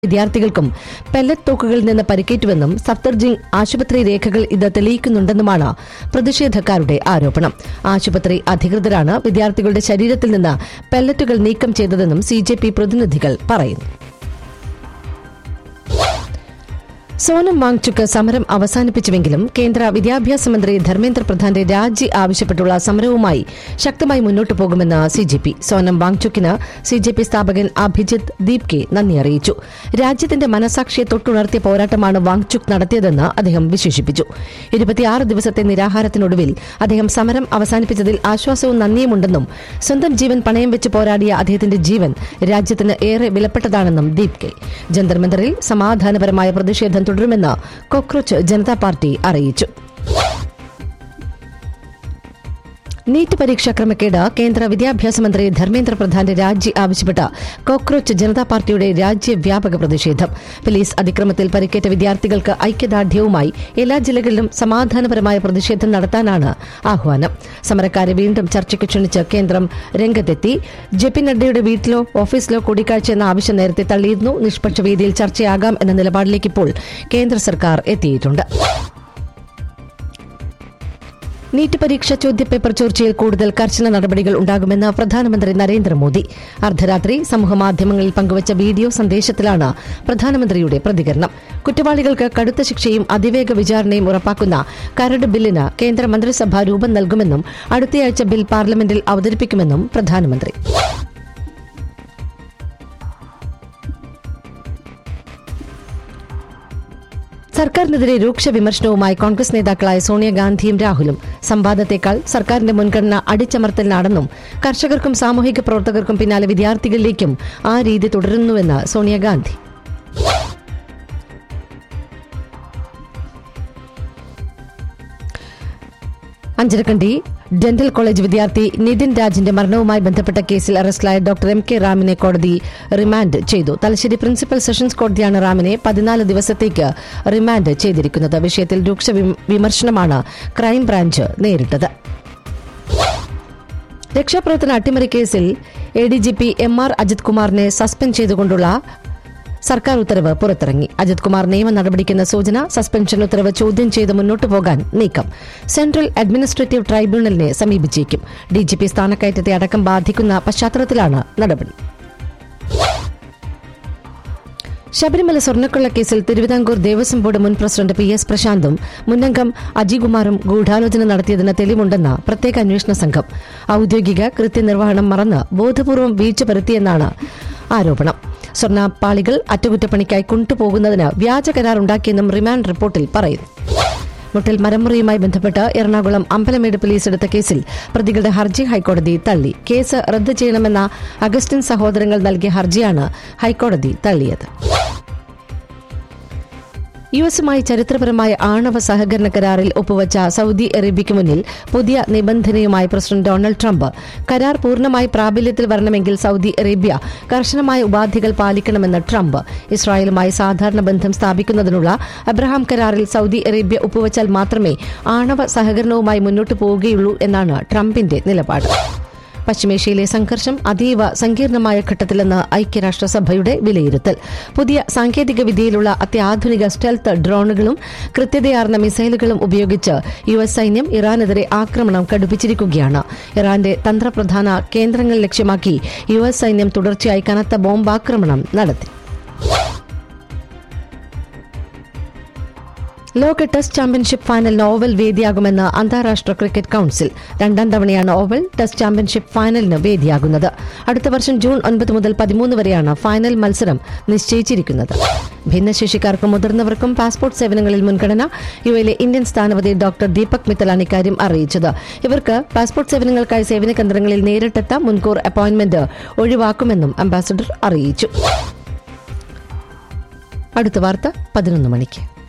വിദ്യാർത്ഥികൾക്കും പെല്ലറ്റ് തോക്കുകളിൽ നിന്ന് പരിക്കേറ്റുവെന്നും സഫ്ദർജിംഗ് ആശുപത്രി രേഖകൾ ഇത് തെളിയിക്കുന്നുണ്ടെന്നുമാണ് പ്രതിഷേധക്കാരുടെ ആരോപണം ആശുപത്രി അധികൃതരാണ് വിദ്യാർത്ഥികളുടെ ശരീരത്തിൽ നിന്ന് പെല്ലറ്റുകൾ നീക്കം ചെയ്തതെന്നും സി പ്രതിനിധികൾ പറയുന്നു സോനം വാങ്ചുക്ക് സമരം അവസാനിപ്പിച്ചുവെങ്കിലും കേന്ദ്ര വിദ്യാഭ്യാസ മന്ത്രി ധർമ്മേന്ദ്ര പ്രധാന്റെ രാജി ആവശ്യപ്പെട്ടുള്ള സമരവുമായി ശക്തമായി മുന്നോട്ടു പോകുമെന്ന് സി ജെ പി സോനം വാങ്ചുക്കിന് സി ജെ പി സ്ഥാപകൻ അഭിജിത്ത് ദീപ് കെ നന്ദി അറിയിച്ചു രാജ്യത്തിന്റെ മനസാക്ഷിയെ തൊട്ടുണർത്തിയ പോരാട്ടമാണ് വാങ്ചുക് നടത്തിയതെന്ന് അദ്ദേഹം വിശേഷിപ്പിച്ചു ഇരുപത്തിയാറ് ദിവസത്തെ നിരാഹാരത്തിനൊടുവിൽ അദ്ദേഹം സമരം അവസാനിപ്പിച്ചതിൽ ആശ്വാസവും നന്ദിയുമുണ്ടെന്നും സ്വന്തം ജീവൻ പണയം വെച്ച് പോരാടിയ അദ്ദേഹത്തിന്റെ ജീവൻ രാജ്യത്തിന് ഏറെ വിലപ്പെട്ടതാണെന്നും ദീപ് കെ ജന്തർ മന്ദറിൽ സമാധാനപരമായ പ്രതിഷേധം തുടരുമെന്ന് കോക്രോച്ച് ജനതാ പാർട്ടി അറിയിച്ചു നീറ്റ് പരീക്ഷാ ക്രമക്കേട് കേന്ദ്ര വിദ്യാഭ്യാസ മന്ത്രി ധർമ്മേന്ദ്ര പ്രധാന്റെ രാജി ആവശ്യപ്പെട്ട കോക്രോച്ച് ജനതാ പാർട്ടിയുടെ രാജ്യവ്യാപക പ്രതിഷേധം പോലീസ് അതിക്രമത്തിൽ പരിക്കേറ്റ വിദ്യാർത്ഥികൾക്ക് ഐക്യദാർഢ്യവുമായി എല്ലാ ജില്ലകളിലും സമാധാനപരമായ പ്രതിഷേധം നടത്താനാണ് ആഹ്വാനം സമരക്കാരെ വീണ്ടും ചർച്ചയ്ക്ക് ക്ഷണിച്ച് കേന്ദ്രം രംഗത്തെത്തി ജെ പി നഡ്ഡയുടെ വീട്ടിലോ ഓഫീസിലോ കൂടിക്കാഴ്ച എന്ന ആവശ്യം നേരത്തെ തള്ളിയിരുന്നു നിഷ്പക്ഷ വേദിയിൽ ചർച്ചയാകാം എന്ന നിലപാടിലേക്ക് ഇപ്പോൾ കേന്ദ്ര സർക്കാർ എത്തിയിട്ടുണ്ട് നീറ്റ് പരീക്ഷ ചോദ്യപേപ്പർ ചോർച്ചയിൽ കൂടുതൽ കർശന നടപടികൾ ഉണ്ടാകുമെന്ന് പ്രധാനമന്ത്രി നരേന്ദ്രമോദി അർദ്ധരാത്രി സമൂഹമാധ്യമങ്ങളിൽ പങ്കുവച്ച വീഡിയോ സന്ദേശത്തിലാണ് പ്രധാനമന്ത്രിയുടെ പ്രതികരണം കുറ്റവാളികൾക്ക് കടുത്ത ശിക്ഷയും അതിവേഗ വിചാരണയും ഉറപ്പാക്കുന്ന കരട് ബില്ലിന് കേന്ദ്ര മന്ത്രിസഭ രൂപം നൽകുമെന്നും അടുത്തയാഴ്ച ബിൽ പാർലമെന്റിൽ അവതരിപ്പിക്കുമെന്നും പ്രധാനമന്ത്രി സർക്കാരിനെതിരെ രൂക്ഷ വിമർശനവുമായി കോൺഗ്രസ് നേതാക്കളായ സോണിയാഗാന്ധിയും രാഹുലും സംവാദത്തേക്കാൾ സർക്കാരിന്റെ മുൻഗണന അടിച്ചമർത്തലിനാണെന്നും കർഷകർക്കും സാമൂഹിക പ്രവർത്തകർക്കും പിന്നാലെ വിദ്യാർത്ഥികളിലേക്കും ആ രീതി തുടരുന്നുവെന്ന് സോണിയാഗാന്ധി അഞ്ചരക്കണ്ടി ഡെന്റൽ കോളേജ് വിദ്യാർത്ഥി നിതിൻ രാജിന്റെ മരണവുമായി ബന്ധപ്പെട്ട കേസിൽ അറസ്റ്റിലായ ഡോക്ടർ എം കെ റാമിനെ കോടതി റിമാൻഡ് ചെയ്തു തലശ്ശേരി പ്രിൻസിപ്പൽ സെഷൻസ് കോടതിയാണ് റാമിനെ പതിനാല് ദിവസത്തേക്ക് റിമാൻഡ് ചെയ്തിരിക്കുന്നത് വിഷയത്തിൽ രൂക്ഷ വിം- വിമർശനമാണ് ക്രൈംബ്രാഞ്ച് നേരിട്ടത് രക്ഷാപ്രവർത്തന അട്ടിമറി കേസിൽ A D G P M R Ajith കുമാറിനെ സസ്പെൻഡ് ചെയ്തുകൊണ്ടുള്ള സർക്കാർ ഉത്തരവ് പുറത്തിറങ്ങി അജിത് കുമാർ നിയമ നടപടിക്കെന്ന സൂചന സസ്പെൻഷൻ ഉത്തരവ് ചോദ്യം ചെയ്ത് മുന്നോട്ടു പോകാൻ നീക്കം സെൻട്രൽ അഡ്മിനിസ്ട്രേറ്റീവ് ട്രൈബ്യൂണലിനെ സമീപിച്ചേക്കും ഡിജിപി സ്ഥാനക്കയറ്റത്തെ അടക്കം ബാധിക്കുന്ന പശ്ചാത്തലത്തിലാണ് നടപടി ശബരിമല സ്വർണ്ണക്കൊള്ള കേസിൽ തിരുവിതാംകൂർ ദേവസ്വം ബോർഡ് മുൻ പ്രസിഡന്റ് പി എസ് പ്രശാന്തും മുന്നംഗം അജികുമാറും ഗൂഢാലോചന നടത്തിയതിന് തെളിവുണ്ടെന്ന് പ്രത്യേക അന്വേഷണ സംഘം ഔദ്യോഗിക കൃത്യനിർവഹണം മറന്ന് ബോധപൂർവം വീഴ്ച വരുത്തിയെന്നാണ് ആരോപണം സ്വർണ്ണപ്പാളികൾ അറ്റകുറ്റപ്പണിക്കായി കൊണ്ടുപോകുന്നതിന് വ്യാജ കരാർ ഉണ്ടാക്കിയെന്നും റിമാൻഡ് റിപ്പോർട്ടിൽ പറയുന്നു മുട്ടൽ മരമുറിയുമായി ബന്ധപ്പെട്ട് എറണാകുളം അമ്പലമേട് പോലീസ് എടുത്ത കേസിൽ പ്രതികളുടെ ഹർജി ഹൈക്കോടതി തള്ളി കേസ് റദ്ദ് ചെയ്യണമെന്ന അഗസ്റ്റിൻ സഹോദരങ്ങൾ നൽകിയ ഹർജിയാണ് ഹൈക്കോടതി തള്ളിയത് യു എസുമായി ചരിത്രപരമായ ആണവ സഹകരണ കരാറിൽ ഒപ്പുവച്ച സൗദി അറേബ്യയ്ക്ക് മുന്നിൽ പുതിയ നിബന്ധനയുമായി പ്രസിഡന്റ് ഡൊണാൾഡ് ട്രംപ് കരാർ പൂർണ്ണമായി പ്രാബല്യത്തിൽ വരണമെങ്കിൽ സൗദി അറേബ്യ കർശനമായ ഉപാധികൾ പാലിക്കണമെന്ന് ട്രംപ് ഇസ്രായേലുമായി സാധാരണ ബന്ധം സ്ഥാപിക്കുന്നതിനുള്ള അബ്രഹാം കരാറിൽ സൗദി അറേബ്യ ഒപ്പുവച്ചാൽ മാത്രമേ ആണവ സഹകരണവുമായി മുന്നോട്ടു പോവുകയുള്ളൂ എന്നാണ് ട്രംപിന്റെ നിലപാട് പശ്ചിമേഷ്യയിലെ സംഘർഷം അതീവ സങ്കീർണമായ ഘട്ടത്തിലെന്ന് ഐക്യരാഷ്ട്രസഭയുടെ വിലയിരുത്തൽ പുതിയ സാങ്കേതിക വിദ്യയിലുള്ള അത്യാധുനിക സ്റ്റെൽത്ത് ഡ്രോണുകളും കൃത്യതയാർന്ന മിസൈലുകളും ഉപയോഗിച്ച് യു എസ് സൈന്യം ഇറാനെതിരെ ആക്രമണം കടുപ്പിച്ചിരിക്കുകയാണ് ഇറാന്റെ തന്ത്രപ്രധാന കേന്ദ്രങ്ങൾ ലക്ഷ്യമാക്കി യു എസ് സൈന്യം തുടർച്ചയായി കനത്ത ബോംബാക്രമണം നടത്തി ലോക ടെസ്റ്റ് ചാമ്പ്യൻഷിപ്പ് ഫൈനലിന് ഓവൽ വേദിയാകുമെന്ന് അന്താരാഷ്ട്ര ക്രിക്കറ്റ് കൌൺസിൽ രണ്ടാം തവണയാണ് ഓവൽ ടെസ്റ്റ് ചാമ്പ്യൻഷിപ്പ് ഫൈനലിന് വേദിയാകുന്നത് അടുത്ത വർഷം ജൂൺ ഒൻപത് മുതൽ പതിമൂന്ന് വരെയാണ് ഫൈനൽ മത്സരം നിശ്ചയിച്ചിരിക്കുന്നത് ഭിന്നശേഷിക്കാർക്കും മുതിർന്നവർക്കും പാസ്പോർട്ട് സേവനങ്ങളിൽ മുൻഗണന യു എയിലെ ഇന്ത്യൻ സ്ഥാനപതി ഡോക്ടർ ദീപക് മിത്തലാണ് ഇക്കാര്യം അറിയിച്ചത് ഇവർക്ക് പാസ്പോർട്ട് സേവനങ്ങൾക്കായി സേവന കേന്ദ്രങ്ങളിൽ നേരിട്ടെത്താം മുൻകൂർ അപ്പോയിന്റ്മെന്റ് ഒഴിവാക്കുമെന്നും അംബാസഡർ അറിയിച്ചു അടുത്ത വാർത്ത പതിനൊന്ന് മണിക്ക്